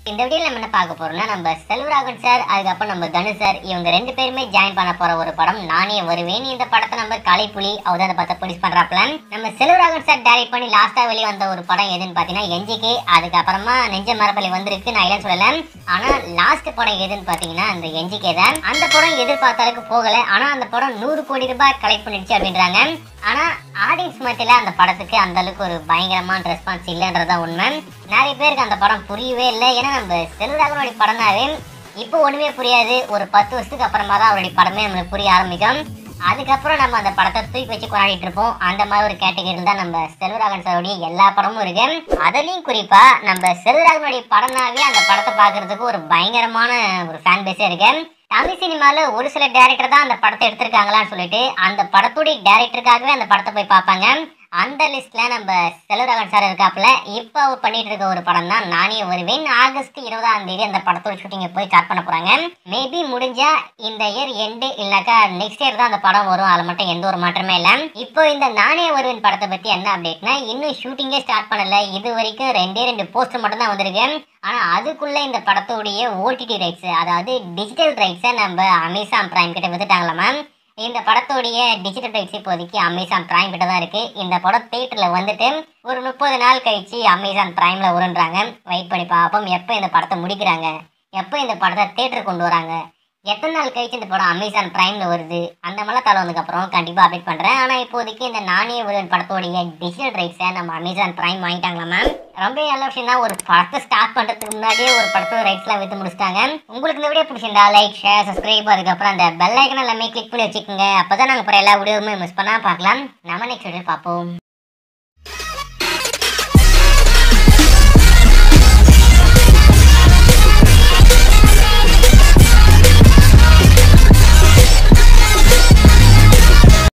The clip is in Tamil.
இந்த வீடியோல நம்ம என்ன பார்க்க போறோம்னா நம்ம செல்வராகவன் சார் அதுக்கப்புறம் நம்ம தனு சார் இவங்க ரெண்டு பேருமே ஜாயின் பண்ண போற ஒரு படம் நானே வருவேன் இந்த படத்தை நம்ம கலைப்புலி அவர் தான் அந்த படத்தை ப்ரொடியூஸ் பண்றாப்ல நம்ம செல்வராகவன் சார் டைரக்ட் பண்ணி லாஸ்டா வெளியே வந்த ஒரு படம் எதுன்னு பாத்தீங்கன்னா என்ஜிகே அதுக்கப்புறமா நெஞ்ச மரப்பள்ளி வந்திருக்கு நான் இல்லைன்னு சொல்லல ஆனா லாஸ்ட் படம் எதுன்னு பாத்தீங்கன்னா அந்த என்ஜிகே தான் அந்த படம் எதிர்பார்த்த அளவுக்கு போகல ஆனா அந்த படம் நூறு கோடி ரூபாய் கலெக்ட் பண்ணிடுச்சு அப்படின்றாங்க ஆனா ஆடியன்ஸ் மத்தியில அந்த படத்துக்கு அந்த அளவுக்கு ஒரு பயங்கரமான ரெஸ்பான்ஸ் இல்லைன்றதா உண்மை நிறைய பேருக்கு அந்த படம் புரியவே இல்லை ஏன்னா நம்ம செல்வராகவனுடைய படம்னாவே இப்போ ஒண்ணுமே புரியாது ஒரு பத்து வருஷத்துக்கு அப்புறமா தான் அவருடைய படமே நம்மளுக்கு புரிய ஆரம்பிக்கும் அதுக்கப்புறம் நம்ம அந்த படத்தை தூக்கி வச்சு கொண்டாடிட்டு இருப்போம் அந்த மாதிரி ஒரு கேட்டகரியில் தான் நம்ம செல்வராகவன் சாருடைய எல்லா படமும் இருக்கு அதுலயும் குறிப்பா நம்ம செல்வராகவனுடைய படம்னாவே அந்த படத்தை பார்க்கறதுக்கு ஒரு பயங்கரமான ஒரு ஃபேன் பேஸே இருக்கு தமிழ் சினிமால ஒரு சில டேரக்டர் தான் அந்த படத்தை எடுத்திருக்காங்களான்னு சொல்லிட்டு அந்த படத்துடைய டேரக்டருக்காகவே அந்த படத்தை போய் பார்ப்பாங்க அந்த லிஸ்ட்ல நம்ம செல்வராகவன் சார் இருக்காப்புல இப்போ அவர் பண்ணிட்டு இருக்க ஒரு படம் தான் நானே வருவேன் ஆகஸ்ட் இருபதாம் தேதி அந்த படத்தோட ஷூட்டிங்கை போய் ஸ்டார்ட் பண்ண போறாங்க மேபி முடிஞ்சா இந்த இயர் எண்டு இல்லைனாக்கா நெக்ஸ்ட் இயர் தான் அந்த படம் வரும் அதில் மட்டும் எந்த ஒரு மாற்றமே இல்லை இப்போ இந்த நானே வருவேன் படத்தை பத்தி என்ன அப்டேட்னா இன்னும் ஷூட்டிங்கே ஸ்டார்ட் பண்ணல இது வரைக்கும் ரெண்டே ரெண்டு போஸ்டர் மட்டும் தான் வந்திருக்கு ஆனா அதுக்குள்ள இந்த படத்தோடைய ஓடிடி ரைட்ஸ் அதாவது டிஜிட்டல் ரைட்ஸை நம்ம அமேசான் பிரைம் கிட்ட வித்துட்டாங்களாமா இந்த படத்தோடைய டிஜிட்டல் ரைட்ஸ் இப்போதைக்கு அமேசான் பிரைம் கிட்ட தான் இருக்கு இந்த படம் தேட்டர்ல வந்துட்டு ஒரு முப்பது நாள் கழிச்சு அமேசான் பிரைம்ல வருன்றாங்க வெயிட் பண்ணி பார்ப்போம் எப்போ இந்த படத்தை முடிக்கிறாங்க எப்போ இந்த படத்தை தேட்டர் கொண்டு வராங்க எத்தனை நாள் கழிச்சு இந்த படம் அமேசான் பிரைம்ல வருது அந்த மாதிரிலாம் தலை வந்ததுக்கப்புறம் கண்டிப்பாக அப்டேட் பண்ணுறேன் ஆனால் இப்போதைக்கு இந்த நானே ஒருவன் படத்தோடைய டிஜிட்டல் ரைட்ஸை நம்ம அமேசான் பிரைம் வாங்கிட்டாங்களா மேம் ரொம்ப நல்ல விஷயம் தான் ஒரு படத்தை ஸ்டார்ட் பண்ணுறதுக்கு முன்னாடியே ஒரு படத்தோட ரைட்ஸ்லாம் விற்று முடிச்சிட்டாங்க உங்களுக்கு இந்த வீடியோ பிடிச்சிருந்தா லைக் ஷேர் சப்ஸ்கிரைப் அதுக்கப்புறம் அந்த பெல் ஐக்கனை எல்லாமே கிளிக் பண்ணி வச்சுக்கோங்க அப்போ தான் நாங்கள் அப்புறம் எல்லா வீடியோவுமே மிஸ் பண்ணால் பார்க்கலாம் நம்ம நெக்ஸ்ட் வீடியோ பார்ப்போம்